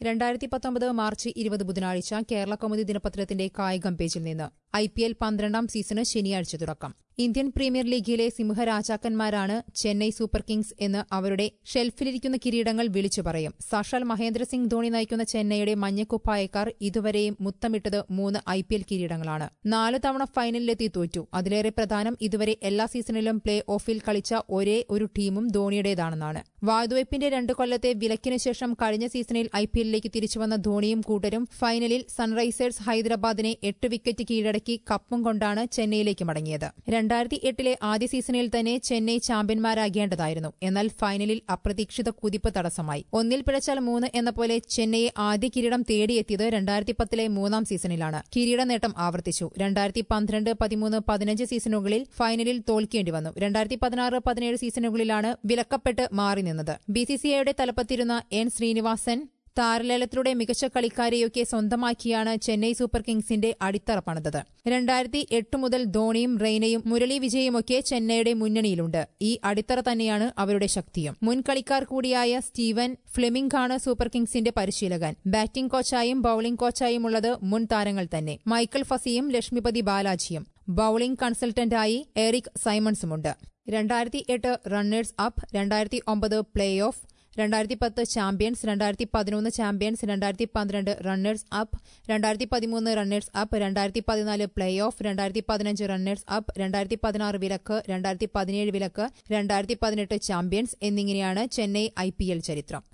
രണ്ടായിരത്തി പത്തൊമ്പത് മാർച്ച് ഇരുപത് ബുധനാഴ്ച കേരള കൗമുദി ദിനപത്രത്തിന്റെ കായികം പേജിൽ നിന്ന് ഐ പി എൽ പന്ത്രണ്ടാം സീസണ് ശനിയാഴ്ച തുടക്കം ഇന്ത്യൻ പ്രീമിയർ ലീഗിലെ സിംഹരാജാക്കന്മാരാണ് ചെന്നൈ സൂപ്പർ കിങ്സ് എന്ന് അവരുടെ ഷെൽഫിലിരിക്കുന്ന കിരീടങ്ങൾ വിളിച്ചു പറയും സാക്ഷാൽ മഹേന്ദ്ര സിംഗ് ധോണി നയിക്കുന്ന ചെന്നൈയുടെ മഞ്ഞക്കുപ്പായക്കാർ ഇതുവരെയും മുത്തമിട്ടത് മൂന്ന് ഐ പി എൽ കിരീടങ്ങളാണ് നാല് തവണ ഫൈനലിലെത്തി തോറ്റു അതിലേറെ പ്രധാനം ഇതുവരെ എല്ലാ സീസണിലും പ്ലേ ഓഫിൽ കളിച്ച ഒരേ ഒരു ടീമും ധോണിയുടേതാണെന്നാണ് വാതുവയ്പിന്റെ രണ്ട് കൊല്ലത്തെ വിലക്കിന് ശേഷം കഴിഞ്ഞ സീസണിൽ ഐ പി എല്ലിലേക്ക് തിരിച്ചുവന്ന ധോണിയും കൂട്ടരും ഫൈനലിൽ സൺറൈസേഴ്സ് ഹൈദരാബാദിനെ എട്ട് വിക്കറ്റ് കീഴടക്കി കപ്പും കൊണ്ടാണ് ചെന്നൈയിലേക്ക് മടങ്ങിയത് രണ്ടായിരത്തി എട്ടിലെ ആദ്യ സീസണിൽ തന്നെ ചെന്നൈ ചാമ്പ്യന്മാരാകേണ്ടതായിരുന്നു എന്നാൽ ഫൈനലിൽ അപ്രതീക്ഷിത കുതിപ്പ് തടസ്സമായി ഒന്നിൽ പിഴച്ചാൽ മൂന്ന് എന്ന പോലെ ചെന്നൈയെ ആദ്യ കിരീടം തേടിയെത്തിയത് രണ്ടായിരത്തി പത്തിലെ മൂന്നാം സീസണിലാണ് കിരീട നേട്ടം ആവർത്തിച്ചു രണ്ടായിരത്തി പന്ത്രണ്ട് പതിമൂന്ന് പതിനഞ്ച് സീസണുകളിൽ ഫൈനലിൽ തോൽക്കേണ്ടി വന്നു രണ്ടായിരത്തി പതിനാറ് പതിനേഴ് സീസണുകളിലാണ് വിലക്കപ്പെട്ട് മാറി നിന്നത് ബിസിസിഐയുടെ തലപ്പത്തിരുന്ന എൻ ശ്രീനിവാസൻ താരലേലത്തിലൂടെ മികച്ച കളിക്കാരെയൊക്കെ സ്വന്തമാക്കിയാണ് ചെന്നൈ സൂപ്പർ കിങ്സിന്റെ അടിത്തറ പണിതത് രണ്ടായിരത്തി എട്ട് മുതൽ ധോണിയും റെയ്നയും മുരളി വിജയുമൊക്കെ ചെന്നൈയുടെ മുന്നണിയിലുണ്ട് ഈ അടിത്തറ തന്നെയാണ് അവരുടെ ശക്തിയും മുൻ കളിക്കാർ കൂടിയായ സ്റ്റീവൻ ഫ്ലെമിംഗാണ് സൂപ്പർ കിങ്സിന്റെ പരിശീലകൻ ബാറ്റിംഗ് കോച്ചായും ബൌളിംഗ് കോച്ചായും ഉള്ളത് മുൻ താരങ്ങൾ തന്നെ മൈക്കൽ ഫസിയും ലക്ഷ്മിപതി ബാലാജിയും ബൌളിംഗ് കൺസൾട്ടന്റായി എറിക് സൈമൺസുമുണ്ട് രണ്ടായിരത്തി എട്ട് റണ്ണേഴ്സ് അപ്പ് രണ്ടായിരത്തി ഒമ്പത് പ്ലേ ഓഫ് രണ്ടായിരത്തി പത്ത് ചാമ്പ്യൻസ് രണ്ടായിരത്തി പതിനൊന്ന് ചാമ്പ്യൻസ് രണ്ടായിരത്തി പന്ത്രണ്ട് റണ്ണേഴ്സ് അപ്പ് രണ്ടായിരത്തി പതിമൂന്ന് റണ്ണേഴ്സ് അപ്പ് രണ്ടായിരത്തി പതിനാല് പ്ലേ ഓഫ് രണ്ടായിരത്തി പതിനഞ്ച് റണ്ണേഴ്സ് അപ്പ് രണ്ടായിരത്തി പതിനാറ് വിലക്ക് രണ്ടായിരത്തി പതിനേഴ് വിലക്ക് രണ്ടായിരത്തി പതിനെട്ട് ചാമ്പ്യൻസ് എന്നിങ്ങനെയാണ് ചെന്നൈ ഐ ചരിത്രം